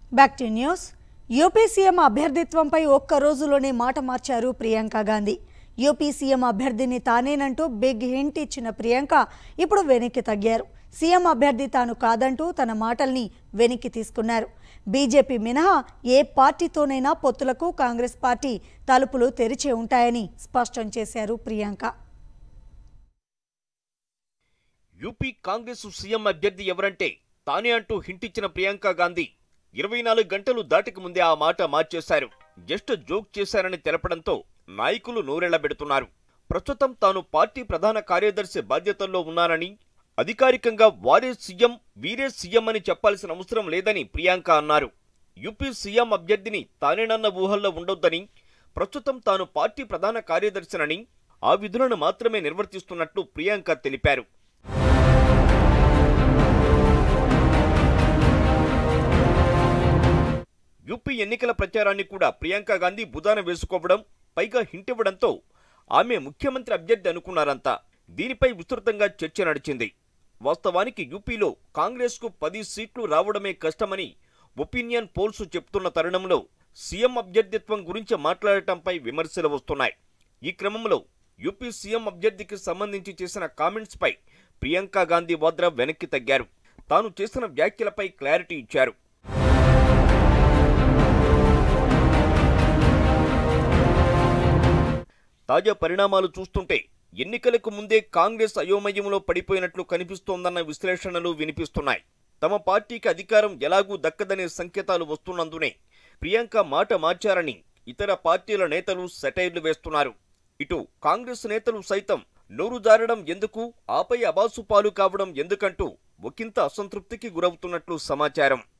back to news UP CM అభ్యర్థిత్వంపై ఒక్క రోజులోనే మాట మార్చారు ప్రియాంక గాంధీ యూపీ సీఎం అభ్యర్థిని తానేనంటూ బిగ్ హింట్ ఇచ్చిన ప్రియాంక ఇప్పుడు వెనక్కి తగ్గారు సీఎం అభ్యర్థి తాను కాదంటూ తన మాటల్ని వెనక్కి తీసుకున్నారు బీజేపీ మినహా ఏ పార్టీతోనైనా పొత్తులకు కాంగ్రెస్ పార్టీ తలుపులు తెరిచే ఉంటాయని స్పష్టం చేశారు ప్రియాంక యూపీ కాంగ్రెస్ సీఎం అభ్యర్థి ఎవరంటే తానే అంటూ హింటిచ్చిన ప్రియాంక గాంధీ ఇరవై నాలుగు గంటలు దాటికి ముందే ఆ మాట మార్చేశారు జస్ట్ జోక్ చేశారని తెలపడంతో నాయకులు నూరెళ్లబెడుతున్నారు ప్రస్తుతం తాను పార్టీ ప్రధాన కార్యదర్శి బాధ్యతల్లో ఉన్నానని అధికారికంగా వారే సీఎం వీరే సీఎం అని చెప్పాల్సిన అవసరం లేదని ప్రియాంక అన్నారు యూపీ సీఎం అభ్యర్థిని తానేనన్న ఊహల్లో ఉండొద్దని ప్రస్తుతం తాను పార్టీ ప్రధాన కార్యదర్శినని ఆ విధులను మాత్రమే నిర్వర్తిస్తున్నట్లు ప్రియాంక తెలిపారు యూపీ ఎన్నికల ప్రచారాన్ని కూడా ప్రియాంక గాంధీ బుధాన వేసుకోవడం పైగా హింట్ ఇవ్వడంతో ఆమె ముఖ్యమంత్రి అభ్యర్థి అనుకున్నారంతా దీనిపై విస్తృతంగా చర్చ నడిచింది వాస్తవానికి యూపీలో కాంగ్రెస్కు పది సీట్లు రావడమే కష్టమని ఒపీనియన్ పోల్స్ చెప్తున్న తరుణంలో సీఎం అభ్యర్థిత్వం గురించి మాట్లాడటంపై విమర్శలు వస్తున్నాయి ఈ క్రమంలో యూపీ సీఎం అభ్యర్థికి సంబంధించి చేసిన కామెంట్స్ పై ప్రియాంక గాంధీ వాద్రా వెనక్కి తగ్గారు తాను చేసిన వ్యాఖ్యలపై క్లారిటీ ఇచ్చారు తాజా పరిణామాలు చూస్తుంటే ఎన్నికలకు ముందే కాంగ్రెస్ అయోమయంలో పడిపోయినట్లు కనిపిస్తోందన్న విశ్లేషణలు వినిపిస్తున్నాయి తమ పార్టీకి అధికారం ఎలాగూ దక్కదనే సంకేతాలు వస్తున్నందునే ప్రియాంక మాట మార్చారని ఇతర పార్టీల నేతలు సెటైర్లు వేస్తున్నారు ఇటు కాంగ్రెస్ నేతలు సైతం నోరు జారడం ఎందుకు ఆపై అబాసుపాలు కావడం ఎందుకంటూ ఒకంత అసంతృప్తికి గురవుతున్నట్లు సమాచారం